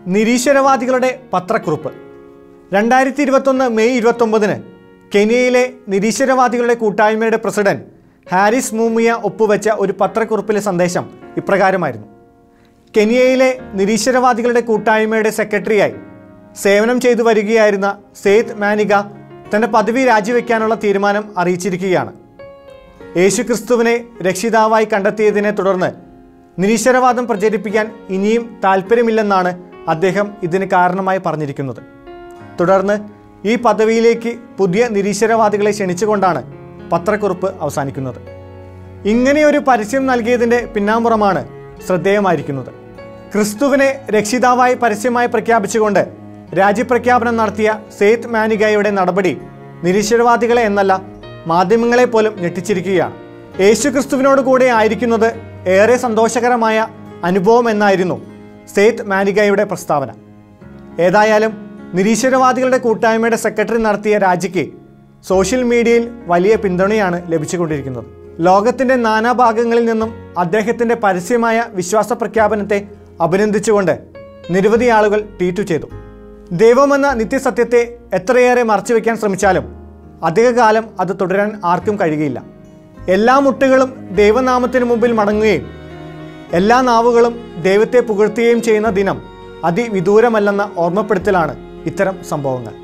നിരീശ്വരവാദികളുടെ പത്രക്കുറിപ്പ് രണ്ടായിരത്തി ഇരുപത്തൊന്ന് മെയ് ഇരുപത്തൊമ്പതിന് കെനിയയിലെ നിരീശ്വരവാദികളുടെ കൂട്ടായ്മയുടെ പ്രസിഡന്റ് ഹാരിസ് മൂമിയ ഒപ്പുവെച്ച ഒരു പത്രക്കുറിപ്പിലെ സന്ദേശം ഇപ്രകാരമായിരുന്നു കെനിയയിലെ നിരീശ്വരവാദികളുടെ കൂട്ടായ്മയുടെ സെക്രട്ടറിയായി സേവനം ചെയ്തു വരികയായിരുന്ന സെയ്ദ് മാനിക തന്റെ പദവി രാജിവെക്കാനുള്ള തീരുമാനം അറിയിച്ചിരിക്കുകയാണ് യേശുക്രിസ്തുവിനെ രക്ഷിതാവായി കണ്ടെത്തിയതിനെ തുടർന്ന് നിരീശ്വരവാദം പ്രചരിപ്പിക്കാൻ ഇനിയും താല്പര്യമില്ലെന്നാണ് അദ്ദേഹം ഇതിന് കാരണമായി പറഞ്ഞിരിക്കുന്നത് തുടർന്ന് ഈ പദവിയിലേക്ക് പുതിയ നിരീശ്വരവാദികളെ ക്ഷണിച്ചുകൊണ്ടാണ് പത്രക്കുറിപ്പ് അവസാനിക്കുന്നത് ഇങ്ങനെയൊരു പരസ്യം നൽകിയതിൻ്റെ പിന്നാമ്പുറമാണ് ശ്രദ്ധേയമായിരിക്കുന്നത് ക്രിസ്തുവിനെ രക്ഷിതാവായി പരസ്യമായി പ്രഖ്യാപിച്ചുകൊണ്ട് രാജ്യപ്രഖ്യാപനം നടത്തിയ സെയ്ത്ത് മാനികയുടെ നടപടി നിരീശ്വരവാദികളെ എന്നല്ല മാധ്യമങ്ങളെ പോലും ഞെട്ടിച്ചിരിക്കുകയാണ് യേശു ക്രിസ്തുവിനോട് കൂടെ ആയിരിക്കുന്നത് ഏറെ സന്തോഷകരമായ അനുഭവം എന്നായിരുന്നു സെയ്ത്ത് മാനികയുടെ പ്രസ്താവന ഏതായാലും നിരീശ്വരവാദികളുടെ കൂട്ടായ്മയുടെ സെക്രട്ടറി നടത്തിയ രാജിക്ക് സോഷ്യൽ മീഡിയയിൽ വലിയ പിന്തുണയാണ് ലഭിച്ചുകൊണ്ടിരിക്കുന്നത് ലോകത്തിൻ്റെ നാനാഭാഗങ്ങളിൽ നിന്നും അദ്ദേഹത്തിൻ്റെ പരസ്യമായ വിശ്വാസ പ്രഖ്യാപനത്തെ അഭിനന്ദിച്ചുകൊണ്ട് നിരവധി ആളുകൾ ട്വീറ്റ് ചെയ്തു ദൈവമെന്ന നിത്യസത്യത്തെ എത്രയേറെ മറച്ചുവെക്കാൻ ശ്രമിച്ചാലും അധികകാലം അത് തുടരാൻ ആർക്കും കഴിയുകയില്ല എല്ലാ മുട്ടുകളും ദൈവനാമത്തിന് മുമ്പിൽ മടങ്ങുകയും എല്ലാ നാവുകളും ദൈവത്തെ പുകഴ്ത്തുകയും ചെയ്യുന്ന ദിനം അതിവിദൂരമല്ലെന്ന ഓർമ്മപ്പെടുത്തലാണ് ഇത്തരം സംഭവങ്ങൾ